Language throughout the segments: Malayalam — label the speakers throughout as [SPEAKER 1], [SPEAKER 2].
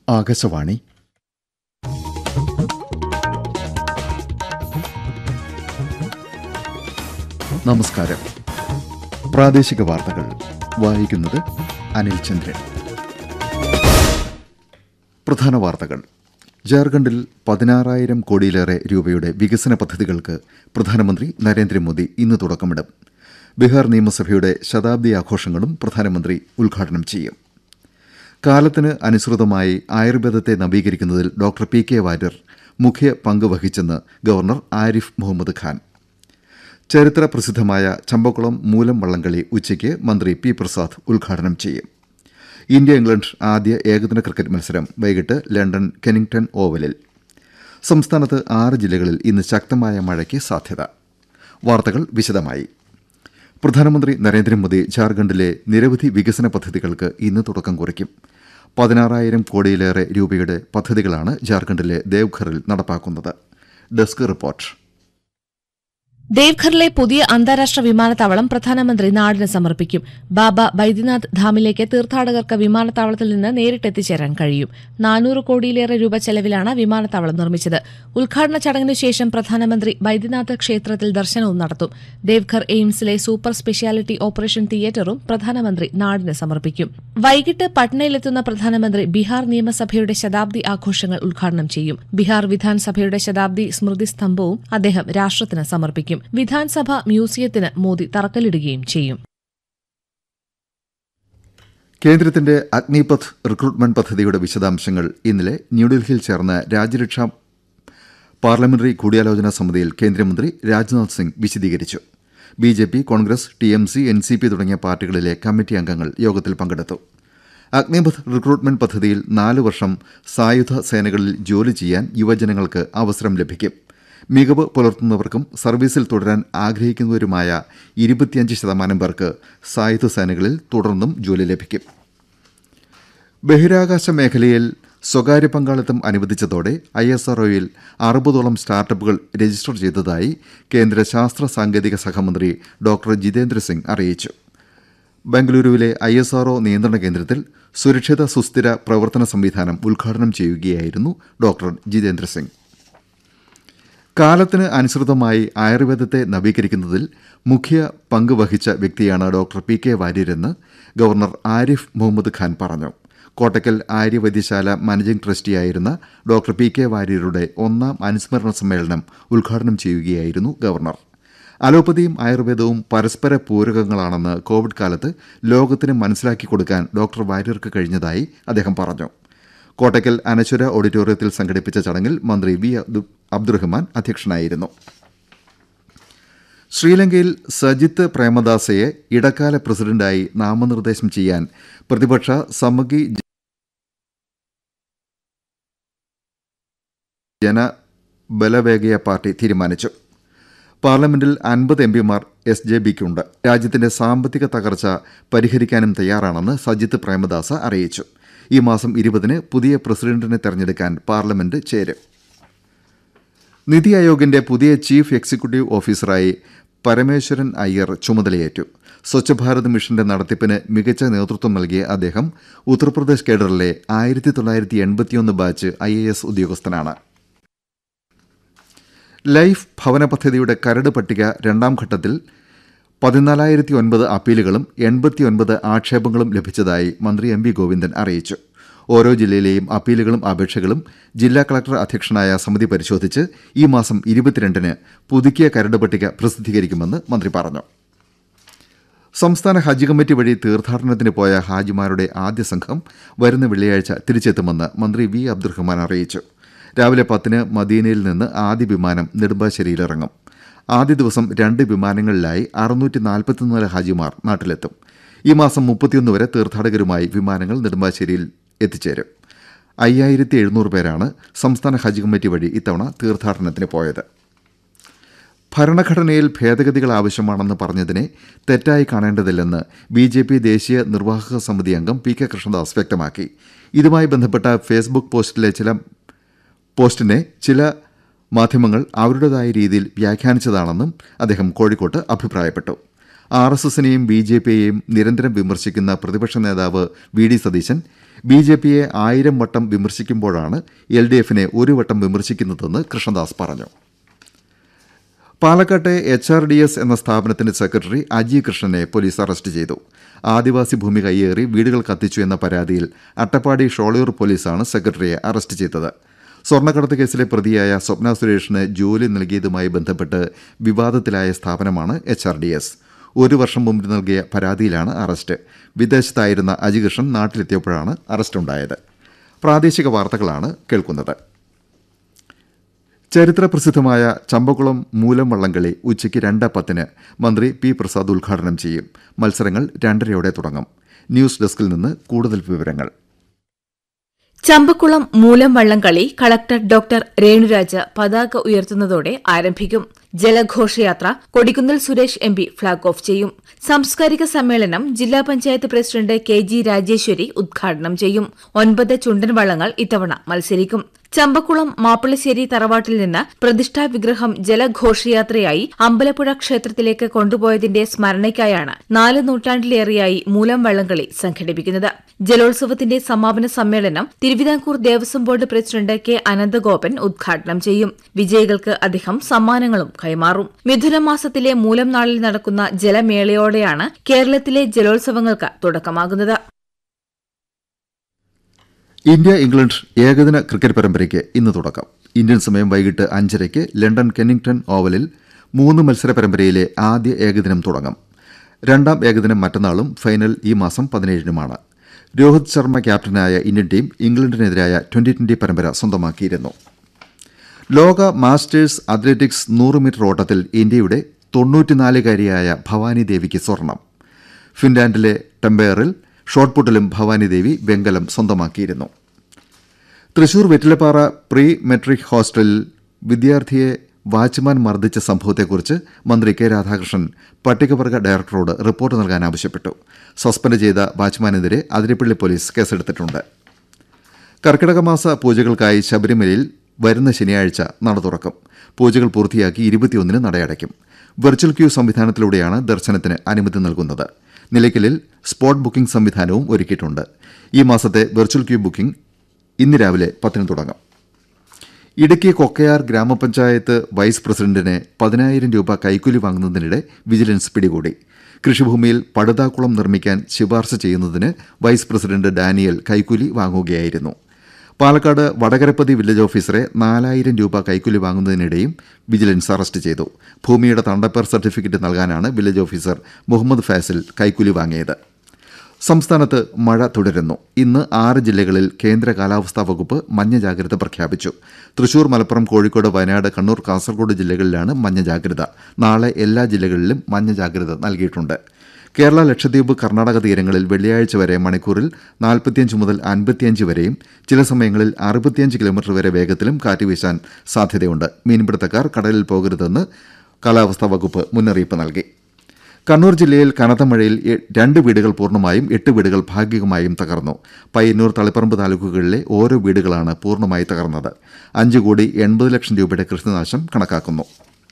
[SPEAKER 1] ആകാശവാണി നമസ്കാരം പ്രാദേശിക വാർത്തകൾ വായിക്കുന്നത് അനിൽ ചന്ദ്രൻ പ്രധാന വാർത്തകൾ ജാർഖണ്ഡിൽ പതിനാറായിരം കോടിയിലേറെ രൂപയുടെ വികസന പദ്ധതികൾക്ക് പ്രധാനമന്ത്രി നരേന്ദ്രമോദി ഇന്ന് തുടക്കമിടും ബീഹാർ നിയമസഭയുടെ ശതാബ്ദി ആഘോഷങ്ങളും പ്രധാനമന്ത്രി ഉദ്ഘാടനം ചെയ്യും കാലത്തിന് അനുസൃതമായി ആയുർവേദത്തെ നവീകരിക്കുന്നതിൽ ഡോക്ടർ പി കെ വാര്യർ മുഖ്യ പങ്ക് വഹിച്ചെന്ന് ഗവർണർ ആരിഫ് മുഹമ്മദ് ഖാൻ ചരിത്ര പ്രസിദ്ധമായ ചമ്പക്കുളം മൂലം വള്ളംകളി ഉച്ചയ്ക്ക് മന്ത്രി പി പ്രസാദ് ഉദ്ഘാടനം ചെയ്യും ഇന്ത്യ ഇംഗ്ലണ്ട് ആദ്യ ഏകദിന ക്രിക്കറ്റ് മത്സരം വൈകിട്ട് ലണ്ടൻ കെനിങ്ടൺ ഓവലിൽ സംസ്ഥാനത്ത് ആറ് ജില്ലകളിൽ ഇന്ന് ശക്തമായ മഴയ്ക്ക് സാധ്യത വാർത്തകൾ വിശദമായി പ്രധാനമന്ത്രി നരേന്ദ്രമോദി ജാർഖണ്ഡിലെ നിരവധി വികസന പദ്ധതികൾക്ക് ഇന്ന് തുടക്കം കുറിക്കും പതിനാറായിരം കോടിയിലേറെ രൂപയുടെ പദ്ധതികളാണ് ജാർഖണ്ഡിലെ ദേവ്ഘറിൽ നടപ്പാക്കുന്നത് ഡെസ്ക് റിപ്പോർട്ട്
[SPEAKER 2] ദേവ്ഘറിലെ പുതിയ അന്താരാഷ്ട്ര വിമാനത്താവളം പ്രധാനമന്ത്രി നാടിന് സമർപ്പിക്കും ബാബ ബൈദ്യനാഥ് ധാമിലേക്ക് തീർത്ഥാടകർക്ക് വിമാനത്താവളത്തിൽ നിന്ന് നേരിട്ട് എത്തിച്ചേരാൻ കഴിയും നാനൂറ് കോടിയിലേറെ രൂപ ചെലവിലാണ് വിമാനത്താവളം നിർമ്മിച്ചത് ഉദ്ഘാടന ചടങ്ങിനു ശേഷം പ്രധാനമന്ത്രി ബൈദ്യനാഥ് ക്ഷേത്രത്തിൽ ദർശനവും നടത്തും ദേവ്ഘർ എയിംസിലെ സൂപ്പർ സ്പെഷ്യാലിറ്റി ഓപ്പറേഷൻ തിയേറ്ററും പ്രധാനമന്ത്രി നാടിന് സമർപ്പിക്കും വൈകിട്ട് പട്നയിലെത്തുന്ന പ്രധാനമന്ത്രി ബീഹാർ നിയമസഭയുടെ ശതാബ്ദി ആഘോഷങ്ങൾ ഉദ്ഘാടനം ചെയ്യും ബീഹാർ വിധാൻസഭയുടെ ശതാബ്ദി സ്മൃതി സ്തംഭവും അദ്ദേഹം രാഷ്ട്രത്തിന് സമർപ്പിക്കും വിധാൻസഭ മ്യൂസിയത്തിന് മോദി തറക്കല്ലിടുകയും ചെയ്യും
[SPEAKER 1] കേന്ദ്രത്തിന്റെ അഗ്നിപഥ് റിക്രൂട്ട്മെന്റ് പദ്ധതിയുടെ വിശദാംശങ്ങൾ ഇന്നലെ ന്യൂഡൽഹിയിൽ ചേർന്ന രാജ്യരക്ഷാ പാർലമെന്ററി കൂടിയാലോചനാ സമിതിയിൽ കേന്ദ്രമന്ത്രി രാജ്നാഥ് സിംഗ് വിശദീകരിച്ചു B J P Congress T M C N C P തുടങ്ങിയ പാർട്ടികളിലെ കമ്മിറ്റി അംഗങ്ങൾ യോഗത്തിൽ പങ്കെടുത്തു അഗ്നിപഥ് റിക്രൂട്ട്മെന്റ് പദ്ധതിയിൽ നാല് വർഷം സായുധ സേനകളിൽ ജോലി ചെയ്യാൻ യുവജനങ്ങൾക്ക് അവസരം ലഭിക്കും മികവ് പുലർത്തുന്നവർക്കും സർവീസിൽ തുടരാൻ ആഗ്രഹിക്കുന്നവരുമായ ഇരുപത്തിയഞ്ച് ശതമാനം പേർക്ക് സായുധ സേനകളിൽ തുടർന്നും ജോലി ലഭിക്കും ബഹിരാകാശ മേഖലയിൽ സ്വകാര്യ പങ്കാളിത്തം അനുവദിച്ചതോടെ ഐ എസ് ആർഒയിൽ അറുപതോളം സ്റ്റാർട്ടപ്പുകൾ രജിസ്റ്റർ ചെയ്തതായി കേന്ദ്ര ശാസ്ത്ര സാങ്കേതിക സഹമന്ത്രി ഡോക്ടർ ജിതേന്ദ്ര സിംഗ് അറിയിച്ചു ബംഗളൂരുവിലെ ഐ എസ് ആർഒ നിയന്ത്രണ കേന്ദ്രത്തിൽ സുരക്ഷിത സുസ്ഥിര പ്രവർത്തന സംവിധാനം ഉദ്ഘാടനം ചെയ്യുകയായിരുന്നു ഡോക്ടർ ജിതേന്ദ്ര സിംഗ് കാലത്തിന് അനുസൃതമായി ആയുർവേദത്തെ നവീകരിക്കുന്നതിൽ മുഖ്യ പങ്ക് വഹിച്ച വ്യക്തിയാണ് ഡോക്ടർ പി കെ വാര്യരെന്ന് ഗവർണർ ആരിഫ് മുഹമ്മദ് ഖാൻ പറഞ്ഞു കോട്ടക്കൽ ആര്യവൈദ്യശാല മാനേജിംഗ് ട്രസ്റ്റിയായിരുന്ന ഡോക്ടർ പി കെ വാര്യരുടെ ഒന്നാം അനുസ്മരണ സമ്മേളനം ഉദ്ഘാടനം ചെയ്യുകയായിരുന്നു ഗവർണർ അലോപ്പതിയും ആയുർവേദവും പരസ്പര പൂരകങ്ങളാണെന്ന് കോവിഡ് കാലത്ത് ലോകത്തിന് മനസ്സിലാക്കി കൊടുക്കാൻ ഡോക്ടർ വാര്യർക്ക് കഴിഞ്ഞതായി അദ്ദേഹം പറഞ്ഞു കോട്ടയ്ക്കൽ അനശ്വര ഓഡിറ്റോറിയത്തിൽ സംഘടിപ്പിച്ച ചടങ്ങിൽ മന്ത്രി വി അബ്ദു- അബ്ദുറഹ്മാൻ അധ്യക്ഷനായിരുന്നു ശ്രീലങ്കയിൽ സജിത്ത് പ്രേമദാസയെ ഇടക്കാല പ്രസിഡന്റായി നാമനിർദ്ദേശം ചെയ്യാൻ പ്രതിപക്ഷ സമ്മഗി ജന ബലവേഗയ പാർട്ടി തീരുമാനിച്ചു പാർലമെന്റിൽ അൻപത് എം പിമാർ എസ് ജെ ബിക്കുണ്ട് രാജ്യത്തിന്റെ സാമ്പത്തിക തകർച്ച പരിഹരിക്കാനും തയ്യാറാണെന്ന് സജിത്ത് പ്രേമദാസ അറിയിച്ചു ഈ മാസം ഇരുപതിന് പുതിയ പ്രസിഡന്റിനെ തെരഞ്ഞെടുക്കാൻ പാർലമെന്റ് ചേരും നിതി ആയോഗിന്റെ പുതിയ ചീഫ് എക്സിക്യൂട്ടീവ് ഓഫീസറായി പരമേശ്വരൻ അയ്യർ ചുമതലയേറ്റു സ്വച്ഛ് ഭാരത് മിഷന്റെ നടത്തിപ്പിന് മികച്ച നേതൃത്വം നൽകിയ അദ്ദേഹം ഉത്തർപ്രദേശ് കേഡറിലെ ആയിരത്തി തൊള്ളായിരത്തി എൺപത്തിയൊന്ന് ബാച്ച് ഐ എ എസ് ഉദ്യോഗസ്ഥനാണ് ലൈഫ് ഭവന പദ്ധതിയുടെ കരട് പട്ടിക രണ്ടാം ഘട്ടത്തിൽ പതിനാലായിരത്തി ഒൻപത് അപ്പീലുകളും എൺപത്തിയൊൻപത് ആക്ഷേപങ്ങളും ലഭിച്ചതായി മന്ത്രി എം വി ഗോവിന്ദൻ അറിയിച്ചു ഓരോ ജില്ലയിലെയും അപ്പീലുകളും അപേക്ഷകളും ജില്ലാ കളക്ടർ അധ്യക്ഷനായ സമിതി പരിശോധിച്ച് ഈ മാസം ഇരുപത്തിരണ്ടിന് പുതുക്കിയ കരട് പട്ടിക പ്രസിദ്ധീകരിക്കുമെന്ന് മന്ത്രി പറഞ്ഞു സംസ്ഥാന ഹജ്ജ് കമ്മിറ്റി വഴി തീർത്ഥാടനത്തിന് പോയ ഹാജിമാരുടെ ആദ്യ സംഘം വരുന്ന വെള്ളിയാഴ്ച തിരിച്ചെത്തുമെന്ന് മന്ത്രി വി അബ്ദുറഹ്മാൻ അറിയിച്ചു രാവിലെ പത്തിന് മദീനയിൽ നിന്ന് ആദ്യ വിമാനം നെടുമ്പാശ്ശേരിയിലിറങ്ങും ആദ്യ ദിവസം രണ്ട് വിമാനങ്ങളിലായി അറുന്നൂറ്റി നാൽപ്പത്തിനാല് ഹാജിമാർ നാട്ടിലെത്തും ഈ മാസം മുപ്പത്തിയൊന്ന് വരെ തീർത്ഥാടകരുമായി വിമാനങ്ങൾ നെടുമ്പാശ്ശേരിയിൽ എത്തിച്ചേരും അയ്യായിരത്തി എഴുന്നൂറ് പേരാണ് സംസ്ഥാന ഹജ്ജ് കമ്മിറ്റി വഴി ഇത്തവണ തീർത്ഥാടനത്തിന് പോയത് ഭരണഘടനയിൽ ഭേദഗതികൾ ആവശ്യമാണെന്ന് പറഞ്ഞതിനെ തെറ്റായി കാണേണ്ടതില്ലെന്ന് ബി ജെ പി ദേശീയ നിർവാഹക സമിതി അംഗം പി കെ കൃഷ്ണദാസ് വ്യക്തമാക്കി ഇതുമായി ബന്ധപ്പെട്ട ഫേസ്ബുക്ക് പോസ്റ്റിലെ ചില പോസ്റ്റിനെ ചില മാധ്യമങ്ങൾ അവരുടേതായ രീതിയിൽ വ്യാഖ്യാനിച്ചതാണെന്നും അദ്ദേഹം കോഴിക്കോട്ട് അഭിപ്രായപ്പെട്ടു ആർ എസ് എസിനെയും ബി ജെ പിയെയും നിരന്തരം വിമർശിക്കുന്ന പ്രതിപക്ഷ നേതാവ് V D Satheesan B J പിയെ ആയിരം വട്ടം വിമർശിക്കുമ്പോഴാണ് എൽ ഡി എഫിനെ ഒരു വട്ടം വിമർശിക്കുന്നതെന്ന് കൃഷ്ണദാസ് പറഞ്ഞു പാലക്കാട്ടെ എച്ച് ആർ ഡി എസ് എന്ന സ്ഥാപനത്തിന്റെ സെക്രട്ടറി അജി കൃഷ്ണനെ പോലീസ് അറസ്റ്റ് ചെയ്തു ആദിവാസി ഭൂമി കയ്യേറി വീടുകൾ കത്തിച്ചു എന്ന പരാതിയിൽ അട്ടപ്പാടി ഷോളയൂർ പോലീസാണ് സെക്രട്ടറിയെ അറസ്റ്റ് ചെയ്തത് സ്വർണ്ണക്കടത്ത് കേസിലെ പ്രതിയായ സ്വപ്ന സുരേഷിന് ജോലി നൽകിയതുമായി ബന്ധപ്പെട്ട് വിവാദത്തിലായ സ്ഥാപനമാണ് എച്ച് ആർ ഡി എസ് ഒരു വർഷം മുമ്പ് നൽകിയ പരാതിയിലാണ് അറസ്റ്റ് വിദേശത്തായിരുന്ന അജികൃഷ്ണൻ നാട്ടിലെത്തിയപ്പോഴാണ് അറസ്റ്റുണ്ടായത് പ്രാദേശിക വാർത്തകളാണ് കേൾക്കുന്നത് ചരിത്ര പ്രസിദ്ധമായ ചമ്പക്കുളം മൂലം വള്ളംകളി ഉച്ചയ്ക്ക് രണ്ട് പത്തിന് മന്ത്രി പി പ്രസാദ് ഉദ്ഘാടനം ചെയ്യും മത്സരങ്ങൾ രണ്ടരയോടെ തുടങ്ങും ന്യൂസ് ഡെസ്കിൽ നിന്ന് കൂടുതൽ വിവരങ്ങൾ
[SPEAKER 3] ചമ്പക്കുളം മൂലം വള്ളംകളി കളക്ടർ ഡോക്ടർ രേണുരാജ പതാക ഉയർത്തുന്നതോടെ ആരംഭിക്കും ജലഘോഷയാത്ര Kodikunnil Suresh M P flag off ചെയ്യും സാംസ്കാരിക സമ്മേളനം ജില്ലാ panchayat president K G Rajeshwari ഉദ്ഘാടനം ചെയ്യും ഒൻപത് ചുണ്ടൻ വള്ളങ്ങൾ ഇത്തവണ മത്സരിക്കും ചമ്പക്കുളം മാപ്പിളശ്ശേരി തറവാട്ടിൽ നിന്ന് പ്രതിഷ്ഠാ വിഗ്രഹം ജലഘോഷയാത്രയായി അമ്പലപ്പുഴ ക്ഷേത്രത്തിലേക്ക് കൊണ്ടുപോയതിന്റെ സ്മരണയ്ക്കായാണ് നാല് നൂറ്റാണ്ടിലേറെയായി മൂലം വള്ളംകളി സംഘടിപ്പിക്കുന്നത് ജലോത്സവത്തിന്റെ സമാപന സമ്മേളനം Thiruvithamkoor Devaswom board president K Ananthagopan ഉദ്ഘാടനം ചെയ്യും വിജയികൾക്ക് അദ്ദേഹം സമ്മാനങ്ങളും കൈമാറും മിഥുനമാസത്തിലെ മൂലം നാളിൽ നടക്കുന്ന ജലമേളയോടെയാണ് കേരളത്തിലെ ജലോത്സവങ്ങൾക്ക് തുടക്കമാകുന്നത്
[SPEAKER 1] ഇന്ത്യ ഇംഗ്ലണ്ട് ഏകദിന ക്രിക്കറ്റ് പരമ്പരയ്ക്ക് ഇന്ന് തുടക്കം ഇന്ത്യൻ സമയം വൈകിട്ട് അഞ്ചരയ്ക്ക് ലണ്ടൻ കെന്നിംഗ്ടൺ ഓവലിൽ മൂന്ന് മത്സര പരമ്പരയിലെ ആദ്യ ഏകദിനം തുടങ്ങും രണ്ടാം ഏകദിനം മറ്റന്നാളും ഫൈനൽ ഈ മാസം പതിനേഴിനുമാണ് രോഹിത് ശർമ്മ ക്യാപ്റ്റനായ ഇന്ത്യൻ ടീം ഇംഗ്ലണ്ടിനെതിരായ ട്വന്റി ട്വന്റി പരമ്പര സ്വന്തമാക്കിയിരുന്നു ലോക മാസ്റ്റേഴ്സ് അത്ലറ്റിക്സ് നൂറ് മീറ്റർ ഓട്ടത്തിൽ ഇന്ത്യയുടെ തൊണ്ണൂറ്റിനാലുകാരിയായ ഭവാനി ദേവിക്ക് സ്വർണം ഫിൻലാൻഡിലെ ടെമ്പയറിൽ ഷോട്ട്പുട്ടിലും ഭവാനി ദേവി വെങ്കലം സ്വന്തമാക്കിയിരുന്നു തൃശൂർ വെറ്റിലപ്പാറ പ്രീ മെട്രിക് ഹോസ്റ്റലിൽ വിദ്യാർത്ഥിയെ വാച്ച്മാൻ മർദ്ദിച്ച സംഭവത്തെക്കുറിച്ച് മന്ത്രി കെ രാധാകൃഷ്ണൻ പട്ടികവർഗ ഡയറക്ടറോട് റിപ്പോർട്ട് നൽകാൻ ആവശ്യപ്പെട്ടു സസ്പെൻഡ് ചെയ്ത വാച്ച്മാനെതിരെ അതിരപ്പള്ളി പോലീസ് കേസെടുത്തിട്ടുണ്ട് കർക്കിടക മാസ പൂജകൾക്കായി ശബരിമലയിൽ വരുന്ന ശനിയാഴ്ച നട തുറക്കും പൂജകൾ പൂർത്തിയാക്കി ഇരുപത്തിയൊന്നിന് നടയടയ്ക്കും വെർച്വൽ ക്യൂ സംവിധാനത്തിലൂടെയാണ് ദർശനത്തിന് അനുമതി നൽകുന്നത് നിലയ്ക്കലിൽ സ്പോട്ട് ബുക്കിംഗ് സംവിധാനവും ഒരുക്കിയിട്ടുണ്ട് ഈ മാസത്തെ വെർച്വൽ ക്യൂ ബുക്കിംഗ് ഇന്ന് രാവിലെ പത്തിന് തുടങ്ങും ഇടുക്കി കൊക്കയാർ ഗ്രാമപഞ്ചായത്ത് വൈസ് പ്രസിഡന്റിനെ പതിനായിരം രൂപ കൈക്കൂലി വാങ്ങുന്നതിനിടെ വിജിലൻസ് പിടികൂടി കൃഷിഭൂമിയിൽ പടുതാക്കുളം നിർമ്മിക്കാൻ ശുപാർശ ചെയ്യുന്നതിന് വൈസ് പ്രസിഡന്റ് ഡാനിയൽ കൈക്കൂലി വാങ്ങുകയായിരുന്നു പാലക്കാട് വടകരപ്പതി വില്ലേജ് ഓഫീസറെ നാലായിരം രൂപ കൈക്കൂലി വാങ്ങുന്നതിനിടെയും വിജിലൻസ് അറസ്റ്റ് ചെയ്തു ഭൂമിയുടെ തണ്ടപ്പേർ സർട്ടിഫിക്കറ്റ് നൽകാനാണ് വില്ലേജ് ഓഫീസർ മുഹമ്മദ് ഫാസിൽ കൈക്കൂലി വാങ്ങിയത് സംസ്ഥാനത്ത് മഴ തുടരുന്നു ഇന്ന് ആറ് ജില്ലകളിൽ കേന്ദ്ര കാലാവസ്ഥാ വകുപ്പ് മഞ്ഞ ജാഗ്രത പ്രഖ്യാപിച്ചു തൃശൂർ മലപ്പുറം കോഴിക്കോട് വയനാട് കണ്ണൂർ കാസർഗോഡ് ജില്ലകളിലാണ് മഞ്ഞ ജാഗ്രത നാളെ എല്ലാ ജില്ലകളിലും മഞ്ഞ ജാഗ്രത നൽകിയിട്ടുണ്ട് കേരള ലക്ഷദ്വീപ് കർണാടക തീരങ്ങളിൽ വെള്ളിയാഴ്ച വരെ മണിക്കൂറിൽ നാൽപ്പത്തിയഞ്ച് മുതൽ അൻപത്തിയഞ്ച് വരെയും ചില സമയങ്ങളിൽ അറുപത്തിയഞ്ച് കിലോമീറ്റർ വരെ വേഗത്തിലും കാറ്റ് വീശാൻ സാധ്യതയുണ്ട് മീൻപിടുത്തക്കാർ കടലിൽ പോകരുതെന്ന് കാലാവസ്ഥാ വകുപ്പ് മുന്നറിയിപ്പ് നൽകി കണ്ണൂർ ജില്ലയിൽ കനത്ത മഴയിൽ എ- രണ്ട് വീടുകൾ പൂർണ്ണമായും എട്ട് വീടുകൾ ഭാഗികമായും തകർന്നു പയ്യന്നൂർ തളിപ്പറമ്പ് താലൂക്കുകളിലെ ഓരോ വീടുകളാണ് പൂർണ്ണമായി തകർന്നത് അഞ്ച് കോടി എൺപത് ലക്ഷം രൂപയുടെ കൃഷിനാശം കണക്കാക്കുന്നു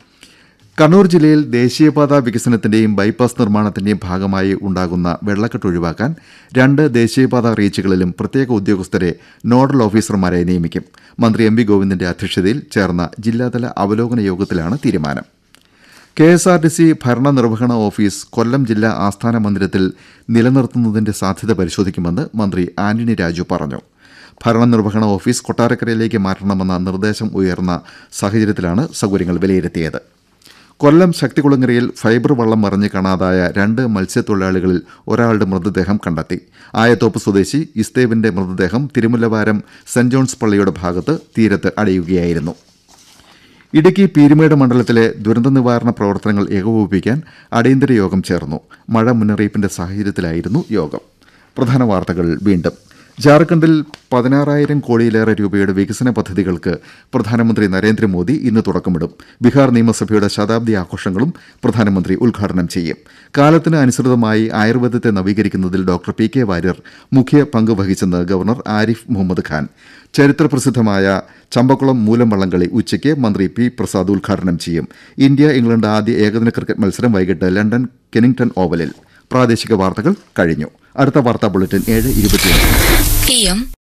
[SPEAKER 1] കണ്ണൂർ ജില്ലയിൽ ദേശീയപാത വികസനത്തിന്റെയും ബൈപ്പാസ് നിർമ്മാണത്തിന്റെയും ഭാഗമായി ഉണ്ടാകുന്ന വെള്ളക്കെട്ട് ഒഴിവാക്കാൻ രണ്ട് ദേശീയപാത റീച്ചുകളിലും പ്രത്യേക ഉദ്യോഗസ്ഥരെ നോഡൽ ഓഫീസർമാരെ നിയമിക്കും മന്ത്രി എം വി ഗോവിന്ദന്റെ അധ്യക്ഷതയിൽ ചേർന്ന ജില്ലാതല അവലോകന യോഗത്തിലാണ് തീരുമാനം K S R T C ഭരണനിർവഹണ ഓഫീസ് കൊല്ലം ജില്ലാ ആസ്ഥാന മന്ദിരത്തിൽ നിലനിർത്തുന്നതിന്റെ സാധ്യത പരിശോധിക്കുമെന്ന് മന്ത്രി ആന്റണി രാജു പറഞ്ഞു ഭരണനിർവഹണ ഓഫീസ് കൊട്ടാരക്കരയിലേക്ക് മാറ്റണമെന്ന നിർദ്ദേശം ഉയർന്ന സാഹചര്യത്തിലാണ് സൗകര്യങ്ങൾ വിലയിരുത്തിയത് കൊല്ലം ശക്തികുളങ്ങരയിൽ ഫൈബർ വള്ളം മറിഞ്ഞ് കാണാതായ രണ്ട് മത്സ്യത്തൊഴിലാളികളിൽ ഒരാളുടെ മൃതദേഹം കണ്ടെത്തി ആയത്തോപ്പ് സ്വദേശി ഇസ്തേവിന്റെ മൃതദേഹം തിരുമുല്ലവാരം സെന്റ് ജോൺസ് പള്ളിയുടെ ഭാഗത്ത് തീരത്ത് അടയുകയായിരുന്നു ഇടുക്കി പീരുമേട് മണ്ഡലത്തിലെ ദുരന്ത നിവാരണ പ്രവർത്തനങ്ങൾ ഏകോപിപ്പിക്കാൻ അടിയന്തര യോഗം ചേർന്നു മഴ മുന്നറിയിപ്പിന്റെ സാഹചര്യത്തിലായിരുന്നു യോഗം പ്രധാന വാർത്തകൾ വീണ്ടും ജാർഖണ്ഡിൽ പതിനാറായിരം കോടിയിലേറെ രൂപയുടെ വികസന പദ്ധതികൾക്ക് പ്രധാനമന്ത്രി നരേന്ദ്രമോദി ഇന്ന് തുടക്കമിടും ബീഹാർ നിയമസഭയുടെ ശതാബ്ദി ആഘോഷങ്ങളും പ്രധാനമന്ത്രി ഉദ്ഘാടനം ചെയ്യും കാലത്തിന് അനുസൃതമായി ആയുർവേദത്തെ നവീകരിക്കുന്നതിൽ ഡോക്ടർ പി കെ വാര്യർ മുഖ്യ പങ്ക് വഹിച്ചെന്ന് ഗവർണർ ആരിഫ് മുഹമ്മദ് ഖാൻ ചരിത്രപ്രസിദ്ധമായ ചമ്പക്കുളം മൂലം വള്ളംകളി ഉച്ചയ്ക്ക് മന്ത്രി പി പ്രസാദ് ഉദ്ഘാടനം ചെയ്യും ഇന്ത്യ ഇംഗ്ലണ്ട് ആദ്യ ഏകദിന ക്രിക്കറ്റ് മത്സരം വൈകിട്ട് ലണ്ടൻ കെനിംഗ്ടൺ ഓവലിൽ പ്രാദേശിക വാർത്തകൾ കഴിഞ്ഞു അടുത്ത വാർത്താ ബുള്ളറ്റിൻ ഏഴ് ഇരുപത്തിയഞ്ച്
[SPEAKER 4] എം